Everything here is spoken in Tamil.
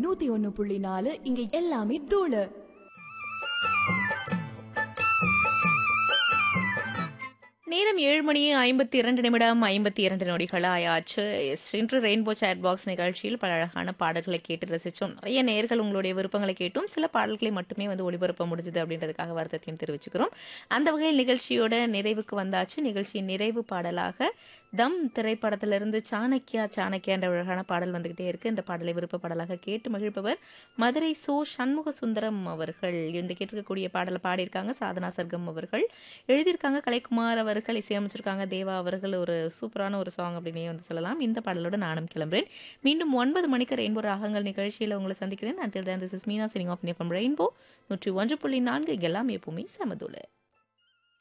நூத்தி ஒன்னு புள்ளி நாலு இங்க எல்லாமே தூளு நேரம் ஏழு மணி ஐம்பத்தி இரண்டு நிமிடம் ஐம்பத்தி இரண்டு நொடிகள் ஆயாச்சு எஸ் இன்று ரெயின்போ சேட் பாக்ஸ் நிகழ்ச்சியில் பல அழகான பாடல்களை கேட்டு ரசித்தோம் நிறைய நேர்கள் உங்களுடைய விருப்பங்களை கேட்டும் சில பாடல்களை மட்டுமே வந்து ஒளிபரப்ப முடிஞ்சது அப்படின்றதுக்காக வருத்தத்தையும் தெரிவிச்சுக்கிறோம் அந்த வகையில் நிகழ்ச்சியோட நிறைவுக்கு வந்தாச்சு நிகழ்ச்சியின் நிறைவு பாடலாக தம் திரைப்படத்திலிருந்து சாணக்கியா சாணக்கியா என்ற அழகான பாடல் வந்துகிட்டே இருக்கு இந்த பாடலை விருப்ப பாடலாக கேட்டு மகிழ்ப்பவர் மதுரை சோ சண்முக சுந்தரம் அவர்கள் இந்த கேட்டிருக்கக்கூடிய பாடலை பாடியிருக்காங்க சாதனா சர்க்கம் அவர்கள் எழுதியிருக்காங்க கலைக்குமார் அவர்கள் இசையமைச்சிருக்காங்க தேவா அவர்கள் ஒரு சூப்பரான ஒரு சாங் அப்படின்னே வந்து சொல்லலாம் இந்த பாடலோட நானும் கிளம்புறேன் மீண்டும் ஒன்பது மணிக்கு ரெயின்போ ராகங்கள் நிகழ்ச்சியில் உங்களை சந்திக்கிறேன் அண்டில் தான் this is Meena signing off Rainbow நூற்றி ஒன்று புள்ளி நான்கு இங்கெல்லாம் எப்பவுமே சமதுல